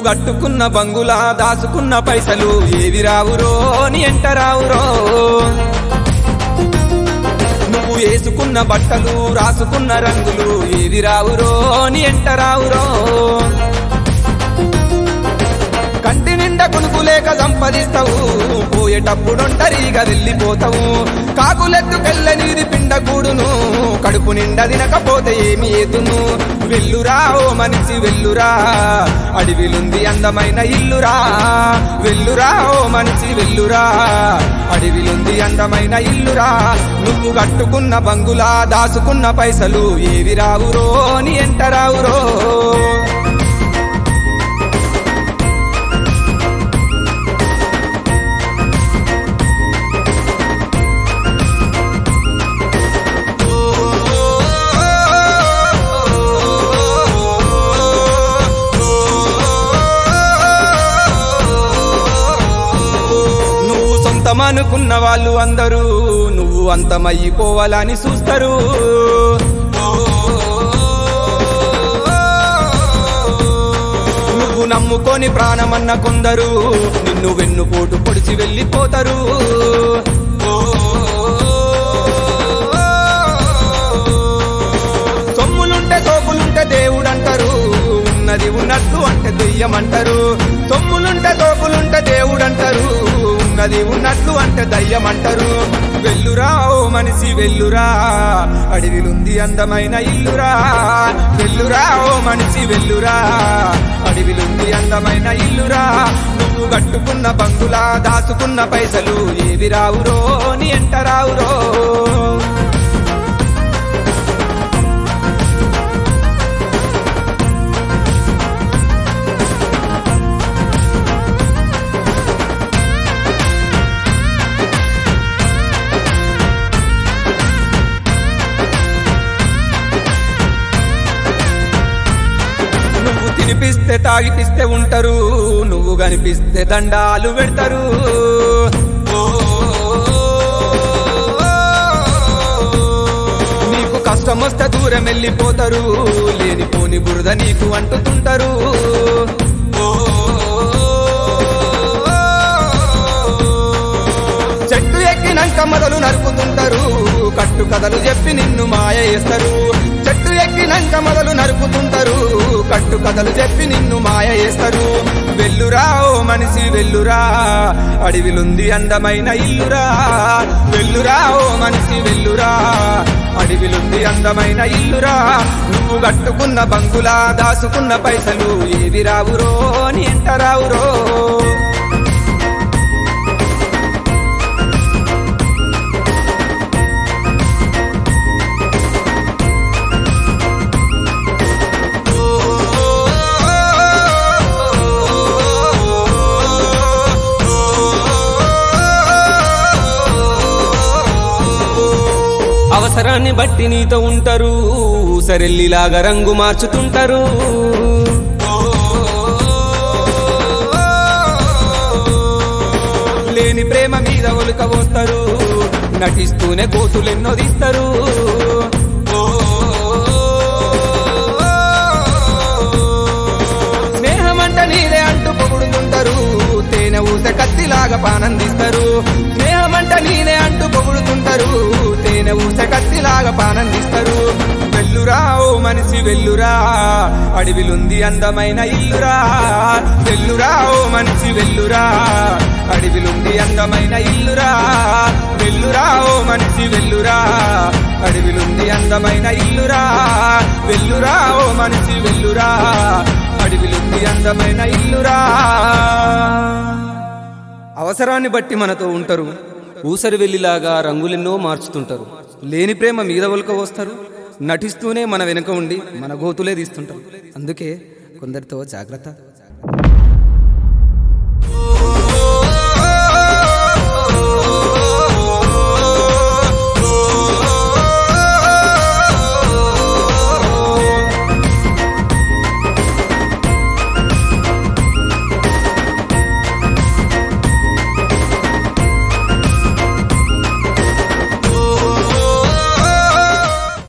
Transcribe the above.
కట్టుకున్న బంగులా దాసుకున్న పైసలు ఏవి రావురో నీ ఎంట రావురో నువ్వు వేసుకున్న బట్టలు రాసుకున్న రంగులు ఏవి రావురో నీ ఎంట రావురో కంటి నిండా కొనుకు లేక సంపదిస్తావు పోయేటప్పుడొంటరిగా వెళ్ళిపోతావు కాకులెత్తుకెళ్ళ నీది పిండకూడును కడుపు నిండా తినకపోతే ఏమి ఏతును వెల్లురా ఓ మనిషి వెల్లురా అడవిలుంది అందమైన ఇల్లురా వెల్లురా ఓ మనిషి వెల్లురా అడవిలుంది అందమైన ఇల్లురా నువ్వు కట్టుకున్న బంగులా దాసుకున్న పైసలు ఏవి రావురో నీ ఎంట రావురో నువ్వు సొంతమనుకున్న వాళ్ళు అందరూ నువ్వు అంతమయ్యిపోవాలని చూస్తారు నువ్వు నమ్ముకొని ప్రాణమన్న కొందరు నిన్ను వెన్నుపోటు పొడిచి వెళ్ళిపోతారు సొమ్ములుంటే సోపులుంటే దేవుడంటారు ఉన్నది ఉన్నట్టు అంటే దెయ్యమంటారు సొమ్ములుంటే సోపులుంటే దేవుడంటారు ఉన్నది ఉన్నట్లు అంటే దయ్యమంటారు వెల్లురా ఓ మనిషి వెల్లురా అడవిలుంది అందమైన ఇల్లురా వెల్లురా ఓ మనిషి వెల్లురా అడవిలుంది అందమైన ఇల్లురా నువ్వు కట్టుకున్న బంగులా దాసుకున్న పైసలు ఏవి రావురో నీ ఎంట రావురో నువ్వు తినిపిస్తే తాగిపిస్తే ఉంటారు నువ్వు కనిపిస్తే దండాలు పెడతారు నీకు కష్టం వస్తే దూరం వెళ్ళిపోతారు లేనిపోని బురద నీకు అంటుతుంటారు చెట్టు ఎక్కినాక మొదలు నరుకుతుంటారు కట్టు కథలు చెప్పి నిన్ను మాయ చేస్తారు చెట్టు ఎక్కినాక మొదలు నరుకుతుంటారు కట్టు కథలు చెప్పి నిన్ను మాయ చేస్తారు వెల్లురా ఓ మనిషి వెల్లురా అడవిలుంది అందమైన ఇల్లురా వెల్లురా ఓ మనిషి వెల్లురా అడవిలుంది అందమైన ఇల్లురా నువ్వు కట్టుకున్న బంగులా దాసుకున్న పైసలు ఏవి రావురో నీ ఎంట రావురో అవసరాన్ని బట్టి నీతో ఉంటారు సరెల్లిలాగా రంగు మార్చుతుంటారు లేని ప్రేమ మీద ఒలుక పోస్తారు నటిస్తూనే కోతులెన్నో తీస్తారు స్నేహమంట నీదే అంటూ పొగుడుతుంటారు తేనె ఊస కత్తిలాగా పానందిస్తారు స్నేహమంట నీదే అంటూ పొగుడుతుంటారు తేనె ఊస కత్తిలాగా పానందిస్తారు వెల్లురా ఓ మనిషి వెల్లురా అడవిలుంది అందమైన ఇల్లురా వెల్లురా ఓ మనిషి వెల్లురా అడవిలుంది అందమైన ఇల్లురా వెల్లురా ఓ మనిషి వెల్లురా అడవిలుంది అందమైన ఇల్లురా వెల్లురా ఓ మనిషి వెల్లురా అడవిలుంది అందమైన ఇల్లురా అవసరాన్ని బట్టి మనతో ఉంటారు ఊసరి వెళ్ళిలాగా రంగులెన్నో మార్చుతుంటారు లేని ప్రేమ మీద ఒలక వస్తారు నటిస్తూనే మన వెనుక ఉండి మన గోతులే తీస్తుంటారు అందుకే కొందరితో జాగ్రత్త